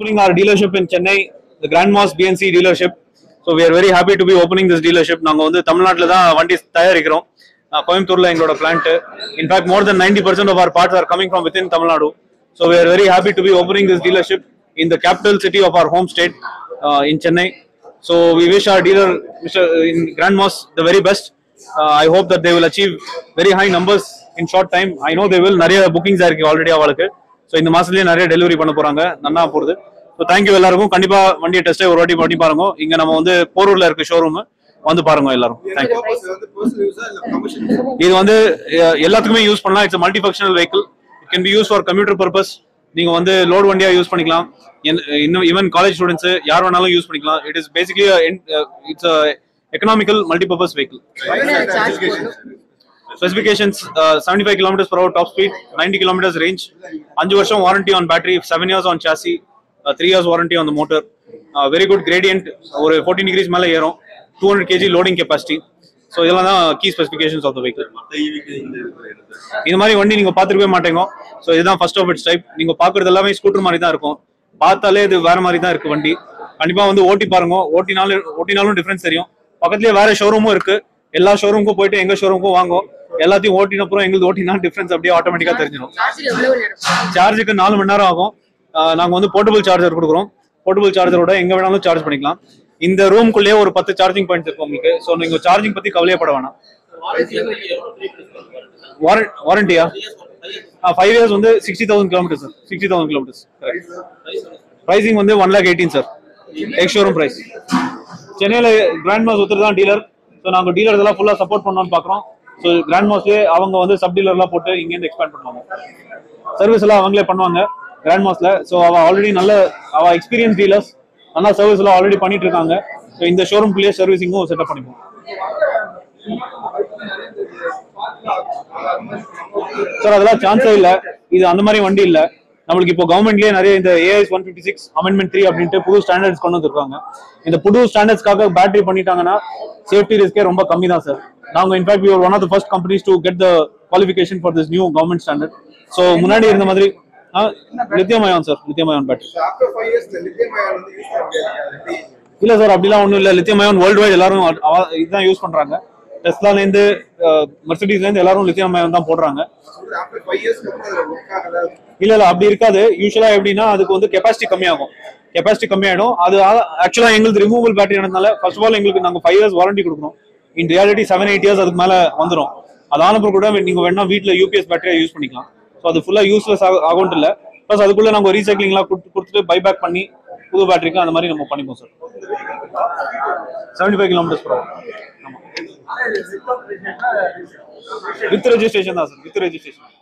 opening our dealership in Chennai, the Grand Moss BNC dealership. So we are very happy to be opening this dealership. நாங்க வந்து தமிழ்நாட்டில் தான் வண்டி தயாரிக்கிறோம் அஹ் கோயம்புத்தூர்ல எங்களோட plant in fact more than ninety percent of our parts are coming from within Tamil Nadu so we are very happy to be opening this dealership in the capital city of our home state uh, in Chennai. So we wish our dealer, Mr. in Grand Moss, the very best. Uh, I hope that they will achieve very high numbers in short time. I know they will. நிறைய bookings இருக்கு already அவளுக்கு so இந்த மாசத்துலயே நிறைய delivery பண்ண போறாங்க நல்லா போகுது ஸோ தேங்க்யூ எல்லாருக்கும் கண்டிப்பா வண்டியை டெஸ்ட்டை ஒரு வாட்டி பண்ணி பாருங்க இங்க நம்ம வந்து போரூர்ல இருக்க ஷோரூம் வந்து பாருங்க எல்லாரும் தேங்க்யூ இது வந்து அஹ், எல்லாத்துக்குமே யூஸ் பண்ணலாம் it's multi functional vehicle it can be use for computer purpose நீங்க வந்து லோட் வண்டியா யூஸ் பண்ணிக்கலாம் என்- இன்னும் ஈவன் காலேஜ் ஸ்டூடெண்ட்ஸ் யார் வேணாலும் யூஸ் பண்ணிக்கலாம் it is basically it's economical multi purpose vehicle specifications seventy five kilometres per hour top speed ninety kilometres range அஞ்சு வருஷம் warranty on battery seven years on chassis three years warranty on motor very good gradient ஒரு fourteen degrees மேலே ஏறும் two hundred KG loading capacity so இதெல்லாம் தான் key specifications of the vehicle இந்த மாதிரி வண்டி நீங்க பார்த்துருக்கவே மாட்டேங்க ஸோ இதுதான் ஃபர்ஸ்ட் ஆஃப் இட்ஸ் டைப் நீங்க பாக்குறது எல்லாமே ஸ்கூட்டர் மாதிரி தான் இருக்கும் பார்த்தாலே இது வேற மாதிரி தான் இருக்கு வண்டி கண்டிப்பா வந்து ஓட்டி பாருங்க ஓட்டினாலும் ஓட்டினாலும் டிஃபரன்ஸ் தெரியும் பக்கத்துலயே வேற ஷோரூமும் இருக்கு எல்லா ஷோரூமுக்கும் போயிட்டு எங்க ஷோரூமுக்கும் வாங்கும் எல்லாத்தையும் ஓட்டின அப்புறம் எங்களுக்கு ஓட்டினா டிஃபரன்ஸ் அப்படியே ஆட்டோமேட்டிக்கா தெரிஞ்சிடும் சார்ஜில் எவ்வளவு நேரம் சார்ஜுக்கு நாலு மணி நேரம் ஆகும் ஆஹ் நாங்க வந்து போர்ட்டபிள் சார்ஜர் கொடுக்குறோம் போர்ட்டபிள் சார்ஜரோட எங்க வேணாலும் சார்ஜ் பண்ணிக்கலாம் இந்த ரூம்குள்ளேயே ஒரு பத்து சார்ஜிங் பாயிண்ட்ஸ் இருக்கும் உங்களுக்கு ஸோ நீங்க சார்ஜிங் பத்தி கவலையப்பட வேணாம் வாரண்டியா ஃபைவ் இயர்ஸ் வந்து sixty thousand kilometre sir sixty thousand kilometres pricing வந்து one lakh eighteen sir ex showroom price சென்னையில் கிராண்ட் மாஸ் ஒருத்தர் தான் டீலர் ஸோ நாங்கள் டீலர்ஸ் எல்லாம் ஃபுல்லாக சப்போர்ட் பண்ணோம்னு பார்க்குறோம் ஸோ கிராண்ட் மாஸ்லேயே அவங்க வந்து சப் டீலர்லாம் போட்டு இங்கேருந்து எக்ஸ்பேண்ட் பண்ணுவாங்க சர்வீஸ் எல்லாம் அவங்களே பண்ணுவாங்க கிராண்ட் மாஸ்ல ஸோ அவ ஆல்ரெடி நல்ல அவ எக்ஸ்பீரியன்ஸ் டீலர்ஸ் நல்லா சர்வீஸ் எல்லாம் ஆல்ரெடி பண்ணிட்டு இருக்காங்க ஸோ இந்த ஷோரூம்குள்ளேயே சர்வீசிங்கும் செட்டப் பண்ணிப்போம் சார் அதெல்லாம் சான்ஸே இல்ல இது அந்த மாதிரி வண்டி இல்ல நம்மளுக்கு இப்போ கவர்மெண்ட்லயே நிறைய இந்த AS one fifty six amendment three அப்படின்ட்டு புது ஸ்டாண்டர்ட்ஸ் கொண்டு வந்திருக்காங்க இந்த புது ஸ்டாண்டர்ட்ஸ்க்காக பேட்டரி பண்ணிட்டாங்கன்னா சேஃப்டி ரிஸ்கே ரொம்ப கம்மி தான் சார் நாங்க in fact your one of the first companies to get the qualification for this new government standard so முன்னாடி இருந்த மாதிரி lithium ion sir lithium ion battery after five years, the lithium ion வந்து use பண்ண முடியாது. இல்ல sir அப்படிலாம் ஒண்ணும் இல்ல லித்தியம் அயான் வேர்ல்டு வைட் எல்லாரும் அ- அவ- இதுதான் யூஸ் பண்றாங்க டெஸ்லால இருந்து மெர்சிடிஸ்ல இருந்து எல்லாரும் லித்தியம் அயான் தான் போடுறாங்க சொல்றது after five years க்கு அப்புறம் அது work ஆகல. இல்ல இல்ல அப்படி இருக்காது யூஸ்வலா எப்படின்னா அதுக்கு வந்து கெப்பாசிட்டி கம்மியாகும் கெப்பாசிட்டி கம்மியாயிடும் அது ஆக்சுவலா எங்களுக்கு ரிமூவல் பேட்டரி ஆனதுனால ஃபர்ஸ்ட் ஆஃப் ஆல் எங்களுக்கு நாங்க ஃபைவ் இயர்ஸ் வாரண்டி கொடுக்குறோம் in reality seven eight years அதுக்கு மேல வந்துரும் அது ஆனப்பறம் கூட நீங்க வேணா வீட்ல யூபிஎஸ் பேட்டரியா யூஸ் பண்ணிக்கலாம் ஸோ அது ஃபுல்லா யூஸ்லெஸ் ஆகும் இல்ல ப்ளஸ் அதுக்குள்ள நாங்க ரீசைக்ளிங்லாம் கொடுத்துட்டு பைபேக் பண்ணி புது பேட்டரிக்கு அந்த மாதிரி நம்ம பண்ணிப்போம் sir seventy five kilometres bro ஆமா வித் ரெஜிஸ்ட்ரேஷன் தான் சார் வித் ரெஜிஸ்ட்ரேஷன்